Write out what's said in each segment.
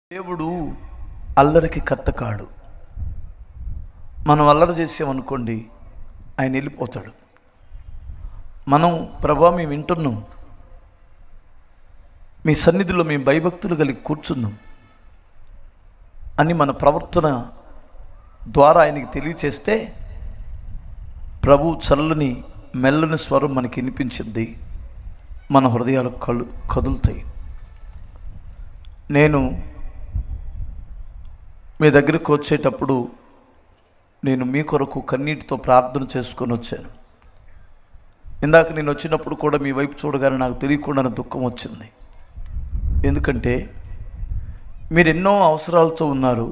దేవుడు అల్లరికి కర్త కాడు మనం అల్లరి చేసామనుకోండి ఆయన వెళ్ళిపోతాడు మనం ప్రభా మేము వింటున్నాం మీ సన్నిధిలో మేము భయభక్తులు కలిగి కూర్చున్నాం అని మన ప్రవర్తన ద్వారా ఆయనకి తెలియచేస్తే ప్రభు చల్లని మెల్లని స్వరం మనకి వినిపించింది మన హృదయాలు కలు కదులుతాయి నేను మీ దగ్గరికి వచ్చేటప్పుడు నేను మీ కొరకు కన్నీటితో ప్రార్థన చేసుకొని వచ్చాను ఇందాక నేను వచ్చినప్పుడు కూడా మీ వైపు చూడగానే నాకు తెలియకుండా దుఃఖం వచ్చింది ఎందుకంటే మీరు ఎన్నో అవసరాలతో ఉన్నారు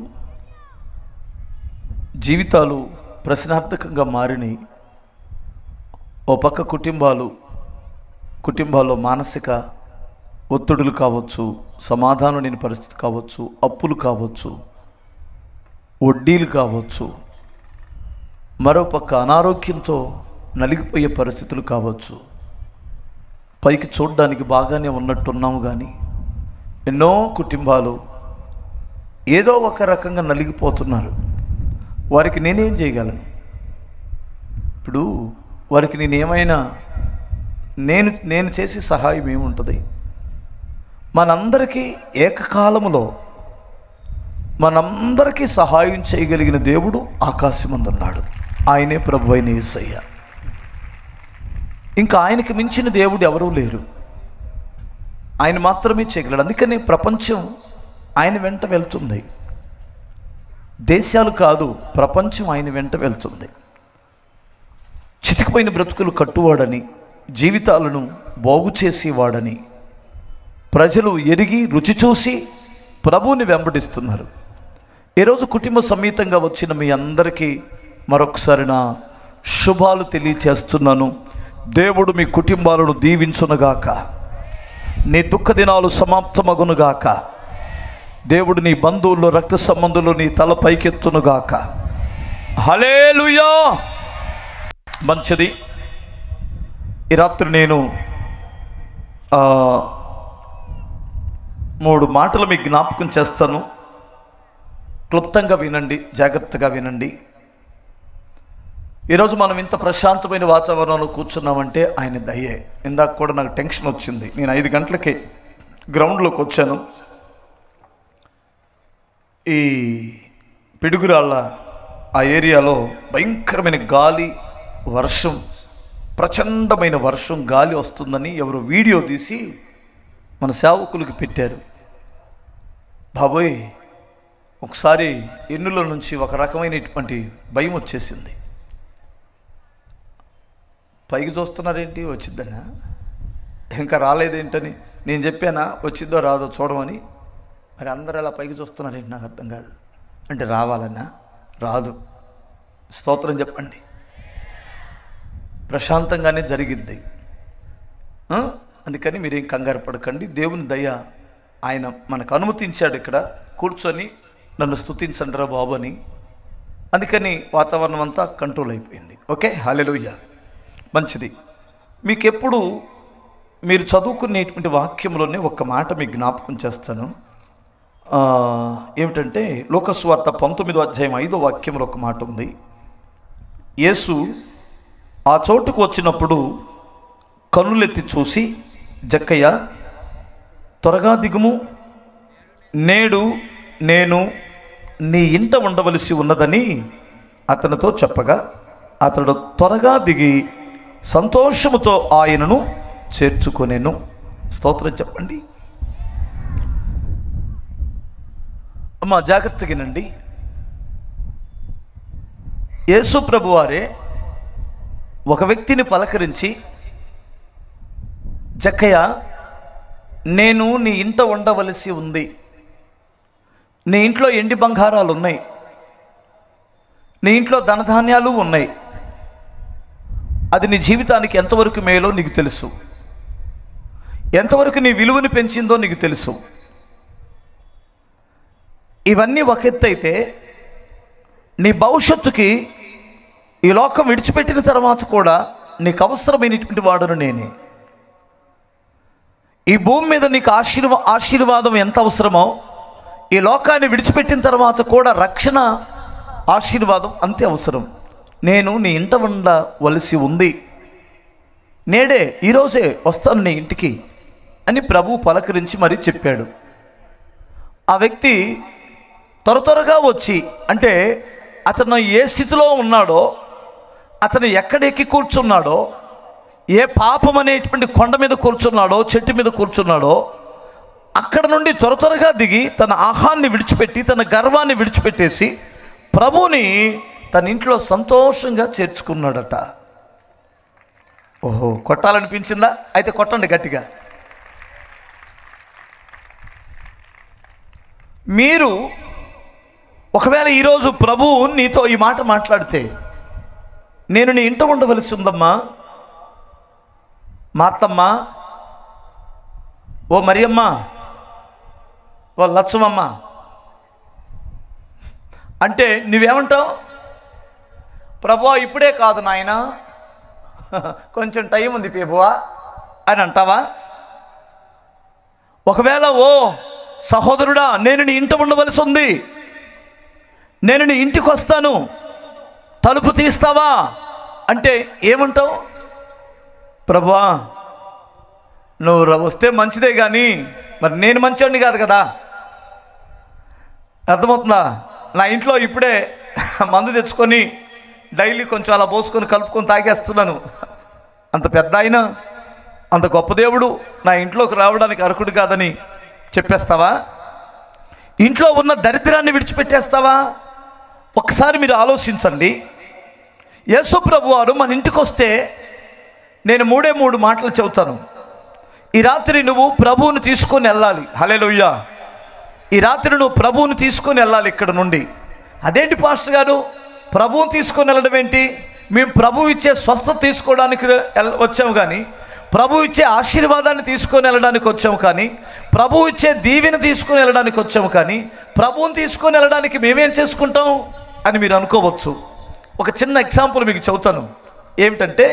జీవితాలు ప్రశ్నార్థకంగా మారినాయి ఓ పక్క కుటుంబాలు కుటుంబాల్లో మానసిక ఒత్తిడులు కావచ్చు సమాధానం లేని పరిస్థితి కావచ్చు అప్పులు కావచ్చు వడ్డీలు కావచ్చు మరోపక్క అనారోగ్యంతో నలిగిపోయే పరిస్థితులు కావచ్చు పైకి చూడడానికి బాగానే ఉన్నట్టున్నాము కానీ ఎన్నో కుటుంబాలు ఏదో ఒక రకంగా నలిగిపోతున్నారు వారికి నేనేం చేయగలను ఇప్పుడు వారికి నేనేమైనా నేను నేను చేసే సహాయం ఏముంటుంది మనందరికీ ఏకకాలములో మనందరికీ సహాయం చేయగలిగిన దేవుడు ఆకాశమందున్నాడు ఆయనే ప్రభు అయిన యేసయ్య ఇంకా ఆయనకి మించిన దేవుడు ఎవరూ లేరు ఆయన మాత్రమే చేయగలడు అందుకని ప్రపంచం ఆయన వెంట వెళ్తుంది దేశాలు కాదు ప్రపంచం ఆయన వెంట వెళ్తుంది చితికిపోయిన బ్రతుకులు కట్టువాడని జీవితాలను బాగు చేసేవాడని ప్రజలు ఎరిగి రుచి చూసి ప్రభువుని వెంబడిస్తున్నారు ఈరోజు కుటుంబ సమేతంగా వచ్చిన మీ అందరికీ మరొకసారి నా శుభాలు తెలియచేస్తున్నాను దేవుడు మీ కుటుంబాలను దీవించునుగాక నీ దుఃఖ దినాలు సమాప్తమగునుగాక దేవుడు నీ బంధువుల్లో రక్త సంబంధులు నీ తల పైకెత్తునుగాక హలేలుయా మంచిది ఈ రాత్రి నేను ఆ, మూడు మాటలు మీకు జ్ఞాపకం చేస్తాను క్లుప్తంగా వినండి జాగ్రత్తగా వినండి ఈరోజు మనం ఇంత ప్రశాంతమైన వాతావరణంలో కూర్చున్నామంటే ఆయన దయ్యే ఇందాక కూడా నాకు టెన్షన్ వచ్చింది నేను ఐదు గంటలకి గ్రౌండ్లోకి వచ్చాను ఈ పిడుగురాళ్ళ ఆ ఏరియాలో భయంకరమైన గాలి వర్షం ప్రచండమైన వర్షం గాలి వస్తుందని ఎవరు వీడియో తీసి మన సేవకులకి పెట్టారు బాబోయ్ ఒకసారి ఎన్నుల నుంచి ఒక రకమైనటువంటి భయం వచ్చేసింది పైకి చూస్తున్నారేంటి వచ్చిద్దనా ఇంకా రాలేదేంటని నేను చెప్పానా వచ్చిద్దో రాదో చూడమని మరి అందరూ అలా పైకి చూస్తున్నారేంటి నాకు అర్థం కాదు అంటే రావాలన్నా రాదు స్తోత్రం చెప్పండి ప్రశాంతంగానే జరిగిద్ది ఆ? అందుకని మీరేం కంగారు పడకండి దేవుని దయ ఆయన మనకు అనుమతించాడు ఇక్కడ కూర్చొని నన్ను స్తుతించండి రా బాబు అని అందుకని వాతావరణం అంతా కంట్రోల్ అయిపోయింది ఓకే హాలెలుయ్య మంచిది మీకు ఎప్పుడు మీరు చదువుకునేటువంటి వాక్యంలోనే ఒక మాట మీకు జ్ఞాపకం చేస్తాను ఆ, ఏమిటంటే లోకస్వార్త పంతొమ్మిదో అధ్యాయం ఐదో వాక్యంలో ఒక మాట ఉంది యేసు ఆ చోటుకు వచ్చినప్పుడు కన్నులెత్తి చూసి జక్కయ్య త్వరగా దిగుము నేడు నేను నీ ఇంట ఉండవలసి ఉన్నదని అతనితో చెప్పగా అతడు త్వరగా దిగి సంతోషముతో ఆయనను చేర్చుకొనేను స్తోత్రం చెప్పండి అమ్మా జాగ్రత్తగానండి యేసు ప్రభువారే ఒక వ్యక్తిని పలకరించి జక్కయ్య నేను నీ ఇంట ఉండవలసి ఉంది నీ ఇంట్లో ఎండి బంగారాలు ఉన్నాయి నీ ఇంట్లో ధనధాన్యాలు ఉన్నాయి అది నీ జీవితానికి ఎంతవరకు మేలో నీకు తెలుసు ఎంతవరకు నీ విలువని పెంచిందో నీకు తెలుసు ఇవన్నీ ఒక ఎత్తు అయితే నీ భవిష్యత్తుకి ఈ లోకం విడిచిపెట్టిన తర్వాత కూడా నీకు అవసరమైనటువంటి వాడును నేనే ఈ భూమి మీద నీకు ఆశీర్వా ఆశీర్వాదం ఎంత అవసరమో ఈ లోకాన్ని విడిచిపెట్టిన తర్వాత కూడా రక్షణ ఆశీర్వాదం అంతే అవసరం నేను నీ ఇంట ఉండవలసి ఉంది నేడే ఈరోజే వస్తాను నీ ఇంటికి అని ప్రభు పలకరించి మరీ చెప్పాడు ఆ వ్యక్తి త్వర త్వరగా వచ్చి అంటే అతను ఏ స్థితిలో ఉన్నాడో అతను ఎక్కడ ఎక్కి కూర్చున్నాడో ఏ పాపం అనేటువంటి కొండ మీద కూర్చున్నాడో చెట్టు మీద కూర్చున్నాడో అక్కడ నుండి త్వర త్వరగా దిగి తన ఆహాన్ని విడిచిపెట్టి తన గర్వాన్ని విడిచిపెట్టేసి ప్రభుని తన ఇంట్లో సంతోషంగా చేర్చుకున్నాడట ఓహో కొట్టాలనిపించిందా అయితే కొట్టండి గట్టిగా మీరు ఒకవేళ ఈరోజు ప్రభు నీతో ఈ మాట మాట్లాడితే నేను నీ ఇంట ఉండవలసి ఉందమ్మా మార్తమ్మ ఓ మరియమ్మ ఓ లచ్చమమ్మ అంటే నువ్వేమంటావు ప్రభు ఇప్పుడే కాదు నాయన కొంచెం టైం ఉంది ప్రభువా అని అంటావా ఒకవేళ ఓ సహోదరుడా నేను నీ ఇంట ఉండవలసి ఉంది నేను నీ ఇంటికి వస్తాను తలుపు తీస్తావా అంటే ఏమంటావు ప్రభువా నువ్వు ర- వస్తే మంచిదే కానీ మరి నేను మంచోడిని కాదు కదా అర్థమవుతుందా నా ఇంట్లో ఇప్పుడే మందు తెచ్చుకొని డైలీ కొంచెం అలా పోసుకొని కలుపుకొని తాగేస్తున్నాను అంత పెద్ద ఆయన అంత గొప్ప దేవుడు నా ఇంట్లోకి రావడానికి అర్హుడు కాదని చెప్పేస్తావా ఇంట్లో ఉన్న దరిద్రాన్ని విడిచిపెట్టేస్తావా ఒకసారి మీరు ఆలోచించండి యేసు ప్రభు వారు మన ఇంటికి వస్తే నేను మూడే మూడు మాటలు చెబుతాను ఈ రాత్రి నువ్వు ప్రభువుని తీసుకొని వెళ్ళాలి హలెలుయ్యా ఈ రాత్రి నువ్వు ప్రభువుని తీసుకొని వెళ్ళాలి ఇక్కడ నుండి అదేంటి పాస్టర్ గారు ప్రభువుని తీసుకొని వెళ్ళడం ఏంటి మేము ప్రభు ఇచ్చే స్వస్థత తీసుకోవడానికి ఎల్- వచ్చాము కానీ ప్రభు ఇచ్చే ఆశీర్వాదాన్ని తీసుకొని వెళ్ళడానికి వచ్చాము కానీ ప్రభు ఇచ్చే దీవెని తీసుకొని వెళ్ళడానికి వచ్చాము కానీ ప్రభువుని తీసుకొని వెళ్ళడానికి మేమేం చేసుకుంటాం అని మీరు అనుకోవచ్చు ఒక చిన్న ఎగ్జాంపుల్ మీకు చెబుతాను ఏమిటంటే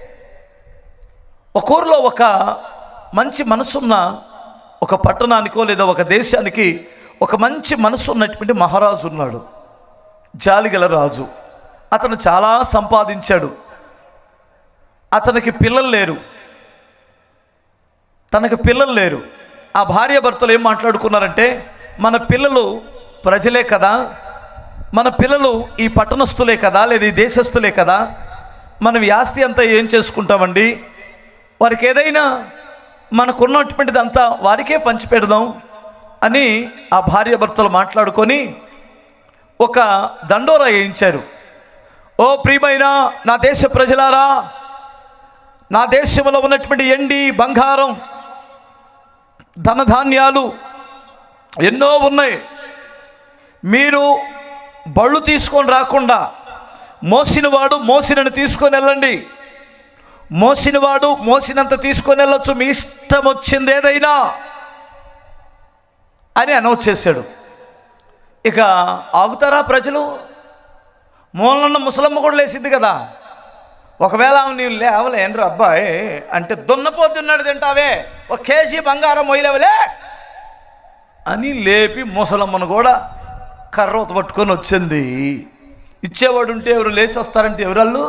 ఒక ఊరిలో ఒక మంచి మనసున్న ఒక పట్టణానికో లేదా ఒక దేశానికి ఒక మంచి మనసు ఉన్నటువంటి మహారాజు ఉన్నాడు జాలిగల రాజు అతను చాలా సంపాదించాడు అతనికి పిల్లలు లేరు తనకు పిల్లలు లేరు ఆ భార్య భర్తలు ఏం మాట్లాడుకున్నారంటే మన పిల్లలు ప్రజలే కదా మన పిల్లలు ఈ పట్టణస్థులే కదా లేదా ఈ దేశస్థులే కదా మనం ఈ ఆస్తి అంతా ఏం చేసుకుంటామండి వారికి ఏదైనా మనకున్నటువంటిది అంతా వారికే పంచిపెడదాం అని ఆ భార్య భర్తలు మాట్లాడుకొని ఒక దండోరా వేయించారు ఓ ప్రియమైన నా దేశ ప్రజలారా నా దేశంలో ఉన్నటువంటి ఎండి బంగారం ధనధాన్యాలు ఎన్నో ఉన్నాయి మీరు బళ్ళు తీసుకొని రాకుండా మోసినవాడు మోసినని తీసుకొని వెళ్ళండి మోసినవాడు మోసినంత తీసుకొని వెళ్ళొచ్చు మీ ఇష్టం వచ్చింది ఏదైనా అని అనౌన్స్ చేశాడు ఇక ఆగుతారా ప్రజలు మూలన్న ముసలమ్మ కూడా లేచింది కదా ఒకవేళ ఆమె నీవు లేవలేనరు అబ్బాయి అంటే దున్నపోతున్నాడు తింటావే ఒక కేజీ బంగారం మొయ్యలేవలే అని లేపి ముసలమ్మను కూడా కర్రోత పట్టుకొని వచ్చింది ఇచ్చేవాడు ఉంటే ఎవరు లేచి వస్తారంటే ఎవరాళ్ళు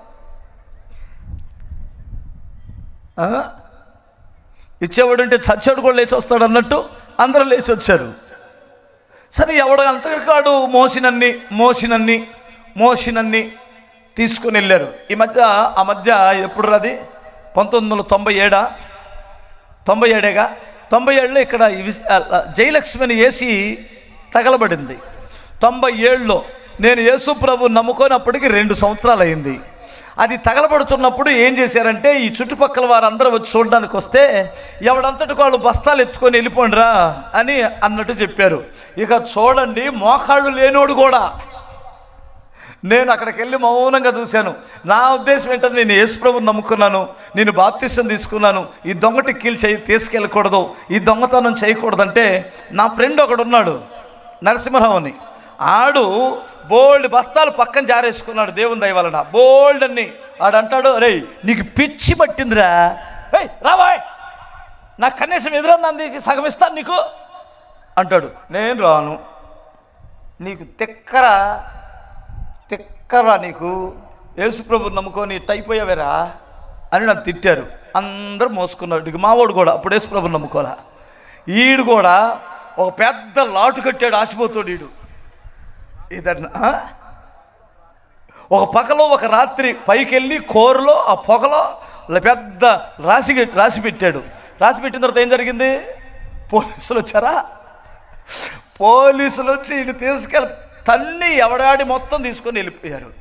ఆ? ఇచ్చేవాడు ఉంటే చచ్చాడు కూడా లేచి వస్తాడు అన్నట్టు అందరూ లేచి వచ్చారు సరే ఎవడు అంతకాడు మోసినన్ని మోసినన్ని మోసినన్ని తీసుకుని వెళ్ళారు ఈ మధ్య ఆ మధ్య ఎప్పుడు రాది పంతొమ్మిది వందల తొంభై ఏడా తొంభై ఏడేగా తొంభై ఏడులో ఇక్కడ ఈ విస్- ఆ, ఆ, జయలక్ష్మిని వేసి తగలబడింది తొంభై ఏడులో నేను యేసు ప్రభు నమ్ముకున్నప్పటికి రెండు సంవత్సరాలు అయింది అది తగలబడుతున్నప్పుడు ఏం చేశారంటే ఈ చుట్టుపక్కల వారందరూ వచ్చి చూడడానికి వస్తే ఎవడంతటి వాళ్ళు బస్తాలు ఎత్తుకొని వెళ్ళిపోండిరా అని అన్నట్టు చెప్పారు ఇక చూడండి మోకాళ్ళు లేనోడు కూడా నేను అక్కడికి వెళ్ళి మౌనంగా చూశాను నా ఉద్దేశం ఏంటంటే నేను యేసుప్రభుని నమ్ముకున్నాను నేను బాప్తిష్టం తీసుకున్నాను ఈ దొంగ టిక్కీలు చేయి తీసుకెళ్ళకూడదు ఈ దొంగతనం చేయకూడదంటే నా ఫ్రెండ్ ఒకడు ఉన్నాడు నరసింహరావు అని ఆడు బోల్డ్ బస్తాలు పక్కన జారేసుకున్నాడు దేవుని దయ వలన బోల్డ్ అన్ని ఆడు అంటాడు రే నీకు పిచ్చి పట్టిందిరా ఏయ్ రావాయ్ నాకు కనీసం ఎదురన్నా అందించి సగం ఇస్తాను నీకు అంటాడు నేను రాను నీకు తిక్కరా తిక్కరా నీకు యేసుప్రభు నమ్ముకొని టైపోయావేరా అని నన్ను తిట్టారు అందరూ మోసుకున్నారు ఇక మావాడు కూడా అప్పుడు యేసుప్రభు నమ్ముకోలే ఈడు కూడా ఒక పెద్ద లాటు కట్టాడు ఆశపోతాడు ఈడు ఇదన్నా ఒక పగలో ఒక రాత్రి పైకి వెళ్ళి కోరులో ఆ పొగలో ఇలా పెద్ద రాసి రాసి పెట్టాడు రాసి పెట్టిన తర్వాత ఏం జరిగింది పోలీసులు వచ్చారా పోలీసులు వచ్చి ఇటు తీసుకెళ్ళి తన్ని ఎవడాడి మొత్తం తీసుకొని వెళ్ళిపోయారు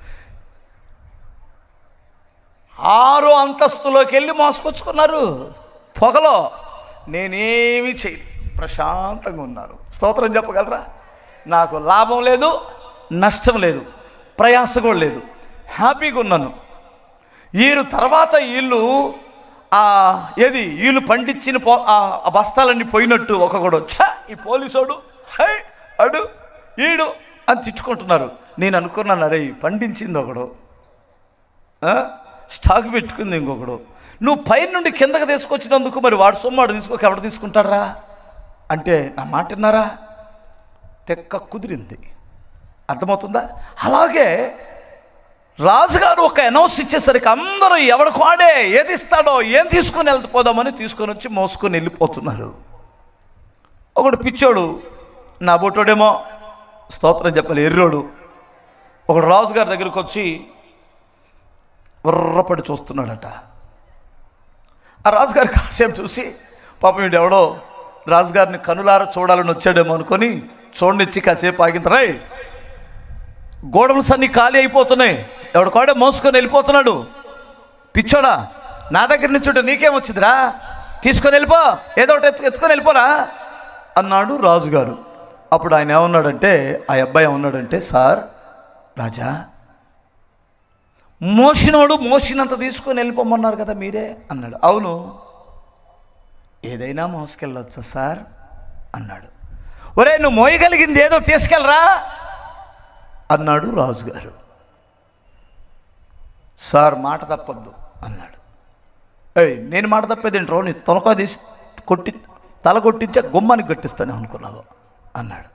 ఆరో అంతస్తులోకి వెళ్ళి మోసుకొచ్చుకున్నారు పొగలో నేనేమి చేయ ప్రశాంతంగా ఉన్నాను స్తోత్రం చెప్పగలరా నాకు లాభం లేదు నష్టం లేదు ప్రయాస కూడా లేదు హ్యాపీగా ఉన్నాను వీరు తర్వాత వీళ్ళు ఆ ఏది వీళ్ళు పండించిన పో ఆ ఆ బస్తాలన్నీ పోయినట్టు ఒకడు ఛ ఈ పోలీసోడు హై అడు ఈడు అని తిట్టుకుంటున్నారు నేను అనుకున్నాను అరే పండించింది ఒకడు ఆ? స్టాక్ పెట్టుకుంది ఇంకొకడు నువ్వు పై నుండి కిందకి తీసుకొచ్చినందుకు మరి వాడు సొమ్ము వాడు తీసుకోక ఎవడు తీసుకుంటారా అంటే నా మాట విన్నారా తెక్క కుదిరింది అర్థమవుతుందా అలాగే రాజుగారు ఒక అనౌన్స్ ఇచ్చేసరికి అందరూ ఎవడికి వాడే ఏది ఇస్తాడో ఏం తీసుకొని వెళ్ళిపోదామని తీసుకొని వచ్చి మోసుకొని వెళ్ళిపోతున్నారు ఒకడు పిచ్చోడు నా బొట్టోడేమో స్తోత్రం చెప్పాలి ఎర్రోడు ఒకడు రాజుగారి దగ్గరికి వచ్చి ఉర్రపడి చూస్తున్నాడట ఆ రాజుగారు కాసేపు చూసి పాపం వీడు ఎవడో రాజుగారిని కనులార చూడాలని వచ్చాడేమో అనుకొని చూడనిచ్చి కాసేపు ఆగింతరాయ్ గోడలు సన్ని ఖాళీ అయిపోతున్నాయి ఎవడు కోడే మోసుకొని వెళ్ళిపోతున్నాడు పిచ్చోడా నా దగ్గర నుంచి ఉంటే నీకేం వచ్చిందిరా తీసుకొని వెళ్ళిపో ఏదో ఒకటి ఎత్తు ఎత్తుకొని వెళ్ళిపోరా అన్నాడు రాజుగారు అప్పుడు ఆయన ఏమన్నాడంటే ఆ అబ్బాయి ఏమన్నాడంటే సార్ రాజా మోసినోడు మోసినంత తీసుకొని వెళ్ళిపోమన్నారు కదా మీరే అన్నాడు అవును ఏదైనా మోసుకెళ్ళొచ్చా సార్ అన్నాడు ఒరే నువ్వు మోయగలిగింది ఏదో తీసుకెళ్ళరా అన్నాడు రాజుగారు సార్ మాట తప్పొద్దు అన్నాడు ఏయ్ నేను మాట తప్పేదేంట్రో నీ తొలక తీసి కొట్టి తల కొట్టించా గుమ్మానికి కట్టిస్తాను అనుకున్నావు అన్నాడు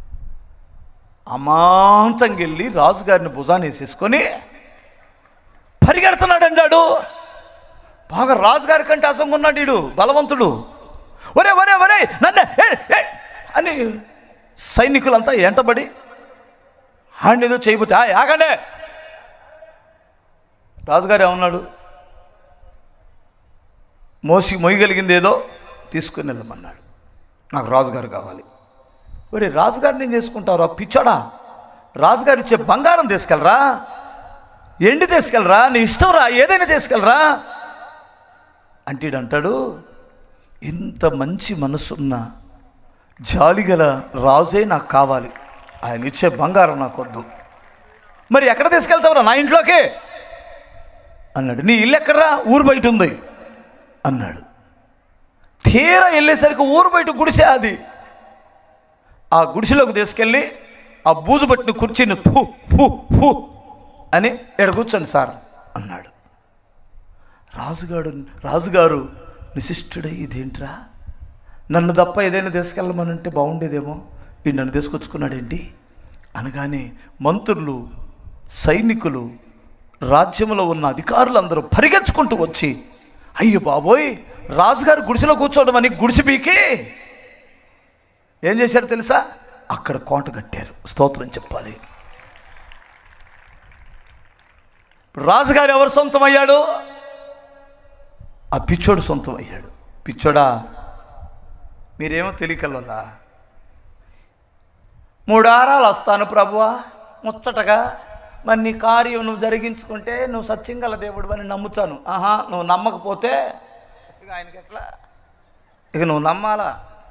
అమాంతంగా వెళ్ళి రాజుగారిని భుజాన్ని వేసేసుకొని పరిగెడుతున్నాడు అన్నాడు బాగా రాజుగారి కంటే అసంగా ఉన్నాడు వీడు బలవంతుడు ఒరే ఒరే ఒరే నన్ను ఏ, ఏ, అని సైనికులంతా ఎంటబడి ఆడిని ఏదో చేయబోతే "ఆ, ఆగండి రాజుగారు ఏమన్నాడు మోసి మొయ్యగలిగింది ఏదో తీసుకుని వెళ్ళమన్నాడు నాకు రాజుగారు కావాలి ఒరే రాజుగారిని ఏం చేసుకుంటారు పిచ్చోడా రాజుగారు ఇచ్చే బంగారం తీసుకెళ్ళరా ఎండి తీసుకెళ్ళరా నీ ఇష్టం రా ఏదైనా తీసుకెళ్ళరా అంటే ఈడు అంటాడు ఇంత మంచి మనసున్న జాలిగల రాజే నాకు కావాలి ఆయన ఇచ్చే బంగారం నాకు వద్దు మరి ఎక్కడ తీసుకెళ్తావురా నా ఇంట్లోకే అన్నాడు నీ ఇల్లు ఎక్కడరా ఊరు బయట ఉంది అన్నాడు తీరా వెళ్ళేసరికి ఊరు బయట గుడిసే అది ఆ గుడిసెలోకి తీసుకెళ్ళి ఆ బూజు పట్టిన కుర్చీని ఫు ఫు ఫు అని ఎక్కడ కూర్చోండి సార్ అన్నాడు రాజుగాడు రాజుగారు నిశిష్టుడై ఇదేంట్రా నన్ను తప్ప ఏదైనా తీసుకెళ్ళమనంటే బాగుండేదేమో ఈ నన్ను తీసుకొచ్చుకున్నాడేంటి అనగానే మంత్రులు సైనికులు రాజ్యంలో ఉన్న అధికారులందరూ పరిగెత్తుకుంటూ వచ్చి అయ్యో బాబోయ్ రాజుగారు గుడిసెలో కూర్చోవడం అని గుడిసె పీకి ఏం చేశారు తెలుసా అక్కడ కోట కట్టారు స్తోత్రం చెప్పాలి రాజుగారు ఎవరు సొంతం అయ్యాడు ఆ పిచ్చోడు సొంతం అయ్యాడు పిచ్చోడా మీరేమో తెలియకల్లా మూడు ఆరాలు వస్తాను ప్రభువా ముచ్చటగా మరి నీ కార్యం నువ్వు జరిగించుకుంటే నువ్వు సత్యం గల దేవుడు అని నమ్ముతాను ఆహా నువ్వు నమ్మకపోతే ఇక ఆయనకి ఎట్లా ఇక నువ్వు నమ్మాలా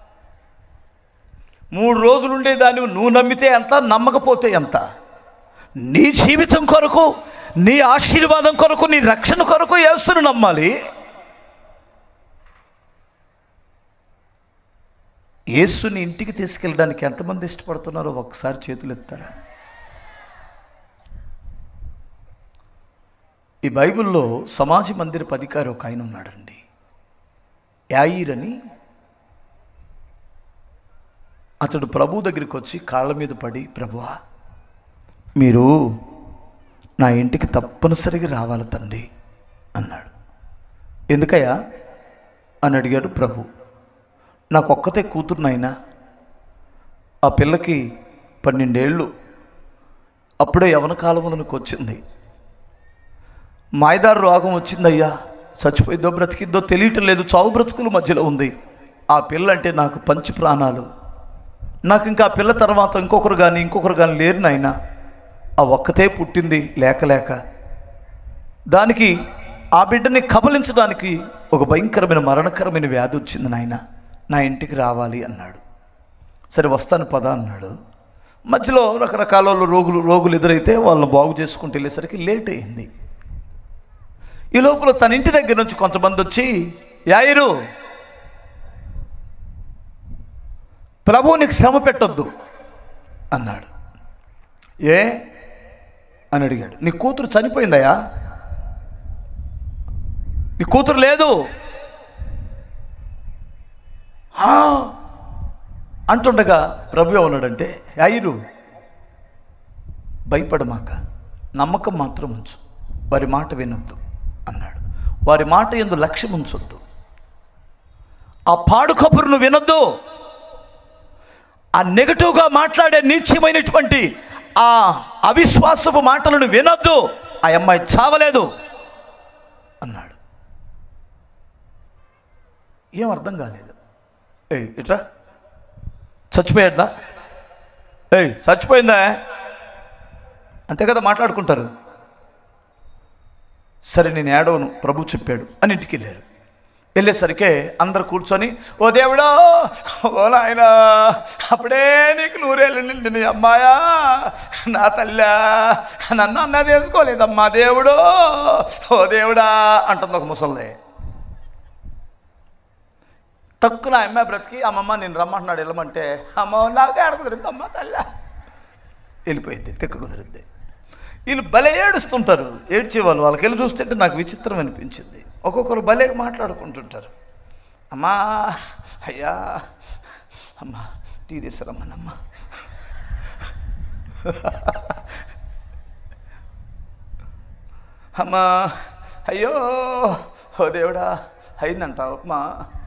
మూడు రోజులు ఉండేదాన్ని నువ్వు నమ్మితే ఎంత నమ్మకపోతే ఎంత నీ జీవితం కొరకు నీ ఆశీర్వాదం కొరకు నీ రక్షణ కొరకు యేసును నమ్మాలి యేసుని ఇంటికి తీసుకెళ్ళడానికి ఎంతమంది ఇష్టపడుతున్నారో ఒకసారి చేతులు ఎత్తారా ఈ బైబిల్లో సమాజ మందిరపు అధికారి ఒక ఆయన ఉన్నాడండి యాయిర్ అని అతడు ప్రభు దగ్గరికి వచ్చి కాళ్ళ మీద పడి ప్రభువా మీరు నా ఇంటికి తప్పనిసరిగా రావాలి తండ్రి అన్నాడు ఎందుకయ్యా అని అడిగాడు ప్రభు నాకు ఒక్కతే కూతురు నాయనా ఆ పిల్లకి పన్నెండేళ్ళు అప్పుడే యవన కాలములకు వచ్చింది మాయదారు రోగం వచ్చిందయ్యా చచ్చిపోయిందో బ్రతికిద్దో తెలియటం లేదు చావు బ్రతుకుల మధ్యలో ఉంది ఆ పిల్ల అంటే నాకు పంచి ప్రాణాలు నాకు ఇంకా ఆ పిల్ల తర్వాత ఇంకొకరు కానీ ఇంకొకరు కానీ లేరు నాయన ఆ ఒక్కతే పుట్టింది లేక లేక దానికి ఆ బిడ్డని కబలించడానికి ఒక భయంకరమైన మరణకరమైన వ్యాధి వచ్చింది నాయన నా ఇంటికి రావాలి అన్నాడు సరే వస్తాను పద అన్నాడు మధ్యలో రకరకాల వాళ్ళు రోగులు రోగులు ఎదురైతే వాళ్ళని బాగు చేసుకుంటూ వెళ్ళేసరికి లేట్ అయింది ఈ లోపల తన ఇంటి దగ్గర నుంచి కొంతమంది వచ్చి యాయిరు ప్రభు నీకు శ్రమ పెట్టొద్దు అన్నాడు ఏ అని అడిగాడు నీ కూతురు చనిపోయిందయా నీ కూతురు లేదు "ఆ." అంటుండగా ప్రభు ఏమన్నాడంటే యాయిరు భయపడమాక నమ్మకం మాత్రం ఉంచు వారి మాట వినొద్దు అన్నాడు వారి మాట ఎందు లక్ష్యం ఉంచొద్దు ఆ పాడు కబురును వినొద్దు ఆ నెగటివ్గా మాట్లాడే నీచ్యమైనటువంటి ఆ అవిశ్వాసపు మాటలను వినొద్దు ఆ అమ్మాయి చావలేదు అన్నాడు ఏం అర్థం కాలేదు ఏయ్ ఇట్రా చచ్చిపోయాడా ఏయ్ చచ్చిపోయిందా అంతే కదా మాట్లాడుకుంటారు సరే నేను ఏడవను ప్రభు చెప్పాడు అని ఇంటికి వెళ్ళారు వెళ్ళేసరికి అందరు కూర్చొని ఓ దేవుడో ఓ నాయనా అప్పుడే నీకు నూరేళ్ళు నిండిన అమ్మాయా నా తల్లా నన్ను అన్న తీసుకోలేదమ్మా దేవుడు ఓ దేవుడా అంటుంది ఒక ముసలిదే తక్కువ అమ్మాయి బ్రతికి అమ్మమ్మ నేను రమ్మంటున్నాడు వెళ్ళమంటే అమ్మ నాకు ఏడ కుదిరింది అమ్మ తల్లా వెళ్ళిపోయింది తిక్క కుదిరింది వీళ్ళు భలే ఏడుస్తుంటారు ఏడ్చేవాళ్ళు వాళ్ళకి వెళ్ళి చూస్తుంటే నాకు విచిత్రం అనిపించింది ఒక్కొక్కరు భలే మాట్లాడుకుంటుంటారు అమ్మా అయ్యా అమ్మా టీ తీసుకురమ్మనమ్మా అమ్మా అయ్యో ఓ దేవుడా అయిందంటావు అమ్మా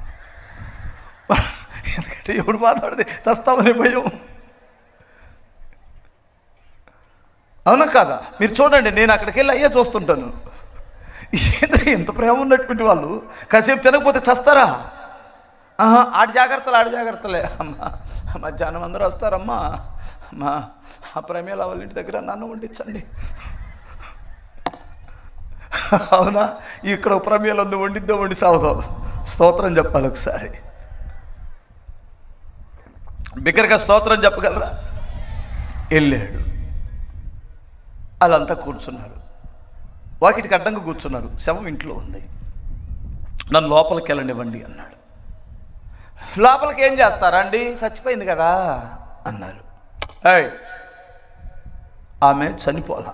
ఎందుకంటే ఎవడు మాట్లాడితే చస్తామని భయం అవునా కాదా మీరు చూడండి నేను అక్కడికి వెళ్ళి అయ్యే చూస్తుంటాను ఏంద్ర ఎంత ప్రేమ ఉన్నటువంటి వాళ్ళు కాసేపు తినకపోతే చస్తారా ఆహా, ఆడి జాగ్రత్తలు ఆడి జాగ్రత్తలే అమ్మా మధ్యాహ్నం అందరూ వస్తారమ్మా అమ్మా ఆ ప్రేమేల వాళ్ళ ఇంటి దగ్గర నన్ను వండించండి అవునా ఇక్కడ ప్రమేయాలు ఉంది వండిద్దో వండి సాగుతో స్తోత్రం చెప్పాలి ఒకసారి బిగ్గరగా స్తోత్రం చెప్పగలరా వెళ్ళాడు వాళ్ళంతా కూర్చున్నారు వాకిటికి అడ్డంగా కూర్చున్నారు శవం ఇంట్లో ఉంది నన్ను లోపలికి వెళ్ళనివ్వండి అన్నాడు లోపలికి ఏం చేస్తారా అండి చచ్చిపోయింది కదా అన్నారు ఏయ్ ఆమె చనిపోలా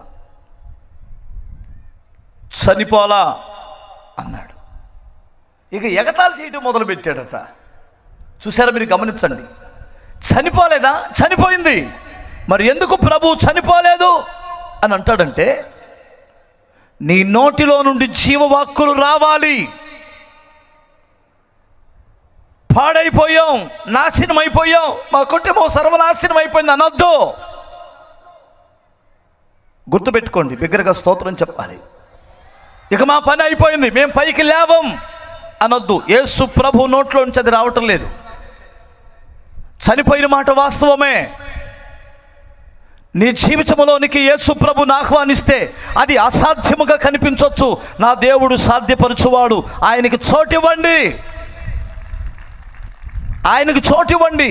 చనిపోలా అన్నాడు ఇక ఎగతాళి చేయటం మొదలుపెట్టాడట చూసారా మీరు గమనించండి చనిపోలేదా చనిపోయింది మరి ఎందుకు ప్రభు చనిపోలేదు అని అంటాడంటే నీ నోటిలో నుండి జీవవాక్కులు రావాలి పాడైపోయాం నాశనం అయిపోయాం మా కుటుంబం సర్వనాశనం అయిపోయింది అనొద్దు గుర్తుపెట్టుకోండి బిగ్గరగా స్తోత్రం చెప్పాలి ఇక మా పని అయిపోయింది మేము పైకి లేవం అనొద్దు యేసు ప్రభు నోట్లోంచి అది రావటం లేదు చనిపోయిన మాట వాస్తవమే నీ జీవితంలోనికి యేసు ప్రభుని ఆహ్వానిస్తే అది అసాధ్యముగా కనిపించవచ్చు నా దేవుడు సాధ్యపరచువాడు ఆయనకి చోటివ్వండి ఆయనకి చోటివ్వండి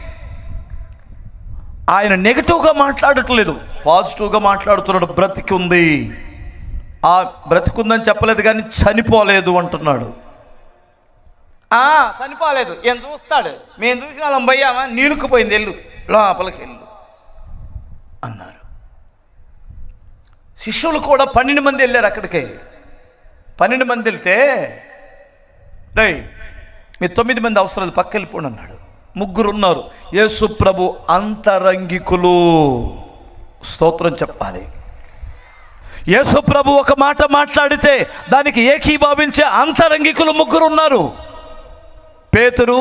ఆయన నెగిటివ్గా మాట్లాడట్లేదు పాజిటివ్గా మాట్లాడుతున్నాడు బ్రతికి ఉంది ఆ బ్రతికుందని చెప్పలేదు కానీ చనిపోలేదు అంటున్నాడు ఆ, చనిపోలేదు ఏం చూస్తాడు మేము చూసిన వాళ్ళం పోయామా నీలుక్కుపోయింది ఎల్లు లోపలికి వెళ్ళు అన్నారు శిష్యులు కూడా పన్నెండు మంది వెళ్ళారు అక్కడికి పన్నెండు మంది వెళ్తే రేయ్ మీ తొమ్మిది మంది అవసరాలు పక్క వెళ్ళిపోండి అన్నాడు ముగ్గురున్నారు యేసు ప్రభు అంతరంగికులు స్తోత్రం చెప్పాలి యేసు ప్రభు ఒక మాట మాట్లాడితే దానికి ఏకీభావించే అంతరంగికులు ముగ్గురు ఉన్నారు పేతురు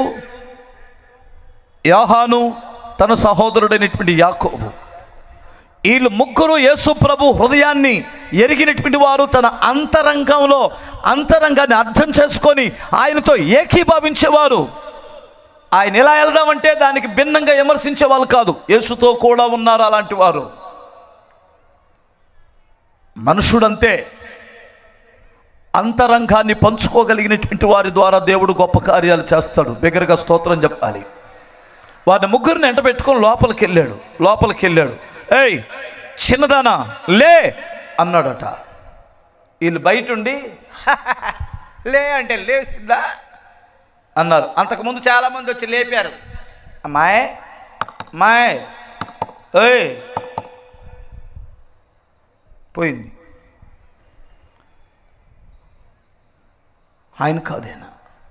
యాహాను తన సహోదరుడైనటువంటి యాకోబు వీళ్ళు ముగ్గురు యేసు ప్రభు హృదయాన్ని ఎరిగినటువంటి వారు తన అంతరంగంలో అంతరంగాన్ని అర్థం చేసుకొని ఆయనతో ఏకీభావించేవారు ఆయన ఎలా వెళ్దామంటే దానికి భిన్నంగా విమర్శించే వాళ్ళు కాదు యేసుతో కూడా ఉన్నారు అలాంటి వారు మనుషుడంతే అంతరంగాన్ని పంచుకోగలిగినటువంటి వారి ద్వారా దేవుడు గొప్ప కార్యాలు చేస్తాడు బిగ్గరగా స్తోత్రం చెప్పాలి వారిని ముగ్గురిని ఎంట పెట్టుకొని లోపలికి వెళ్ళాడు లోపలికి వెళ్ళాడు ఏయ్ చిన్నదానా లే అన్నాడట వీళ్ళు బయట ఉండి లే అంటే లేచిందా అన్నారు అంతకుముందు చాలా మంది వచ్చి లేపారు అమ్మాయి అమ్మాయి ఏయ్ పోయింది ఆయన కాదేనా